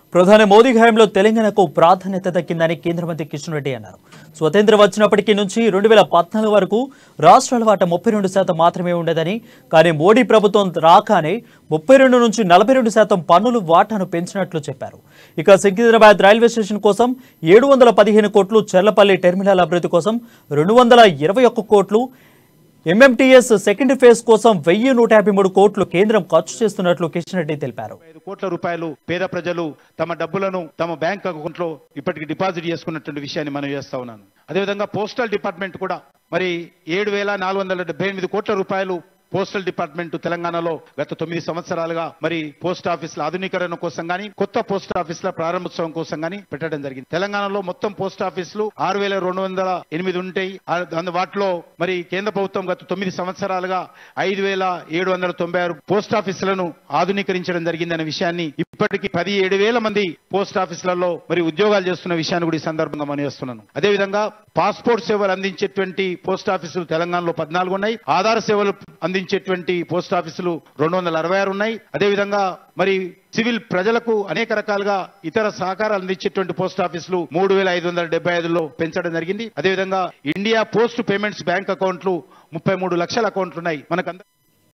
ప్రధాని మోదీ హయాంలో తెలంగాణకు ప్రాధాన్యత దక్కిందని కేంద్ర మంత్రి కిషన్ రెడ్డి అన్నారు స్వతంత్రం వచ్చినప్పటి నుంచి రెండు వేల పద్నాలుగు వరకు రాష్ట్రాల వాటా ముప్పై రెండు శాతం మాత్రమే ఉండదని కానీ మోడీ ప్రభుత్వం రాగానే ముప్పై రెండు నుంచి నలభై రెండు శాతం పన్నులు వాటాను పెంచినట్లు చెప్పారు ఇక సికింద్రాబాద్ రైల్వే స్టేషన్ కోసం ఏడు వందల పదిహేను కోట్లు చెర్లపల్లి టెర్మినల్ అభివృద్ధి కోసం రెండు వందల ఇరవై ఒక్క కోట్లు ఎంఎంటీఎస్ సెకండ్ ఫేజ్ కోసం వెయ్యి నూట యాభై మూడు కోట్లు కేంద్రం ఖర్చు చేస్తున్నట్లు కిషన్ రెడ్డి తెలిపారు ఐదు కోట్ల రూపాయలు పేద ప్రజలు తమ డబ్బులను తమ బ్యాంక్ అకౌంట్ లో ఇప్పటికి డిపాజిట్ చేసుకున్నటువంటి విషయాన్ని మనం చేస్తా ఉన్నాను అదేవిధంగా పోస్టల్ డిపార్ట్మెంట్ కూడా మరి ఏడు వేల నాలుగు వందల డెబ్బై ఎనిమిది కోట్ల రూపాయలు పోస్టల్ డిపార్ట్మెంట్ తెలంగాణలో గత తొమ్మిది సంవత్సరాలుగా మరి పోస్ట్ ఆఫీసుల ఆధునీకరణ కోసం గానీ కొత్త పోస్ట్ ఆఫీసుల ప్రారంభోత్సవం కోసం గానీ పెట్టడం జరిగింది తెలంగాణలో మొత్తం పోస్ట్ ఆఫీసులు ఆరు వేల రెండు వందల ఎనిమిది ఉంటాయి ఆ- అందు- వాటిలో మరి కేంద్ర ప్రభుత్వం గత తొమ్మిది సంవత్సరాలుగా ఐదు వేల ఏడు వందల తొంభై ఆరు పోస్ట్ ఆఫీసులను ఆధునీకరించడం జరిగిందనే విషయాన్ని ఇప్పటికి పది ఏడు వేల మంది పోస్ట్ ఆఫీసులలో మరి ఉద్యోగాలు చేస్తున్న విషయాన్ని కూడా ఈ సందర్భంగా మనం చేస్తున్నాను అదేవిధంగా పాస్పోర్ట్ సేవలు అందించేటువంటి పోస్ట్ ఆఫీసులు తెలంగాణలో పద్నాలుగు ఉన్నాయి ఆధార్ సేవలు అందించేటువంటి పోస్ట్ ఆఫీసులు రెండు వందల అరవై ఆరు ఉన్నాయి అదేవిధంగా మరి సివిల్ ప్రజలకు అనేక రకాలుగా ఇతర సహకారాలు అందించేటువంటి పోస్ట్ ఆఫీసులు మూడు వేల ఐదు వందల డెబ్బై ఐదులో పెంచడం జరిగింది అదేవిధంగా ఇండియా పోస్ట్ పేమెంట్స్ బ్యాంక్ అకౌంట్లు ముప్పై మూడు లక్షల అకౌంట్లు ఉన్నాయి మనకు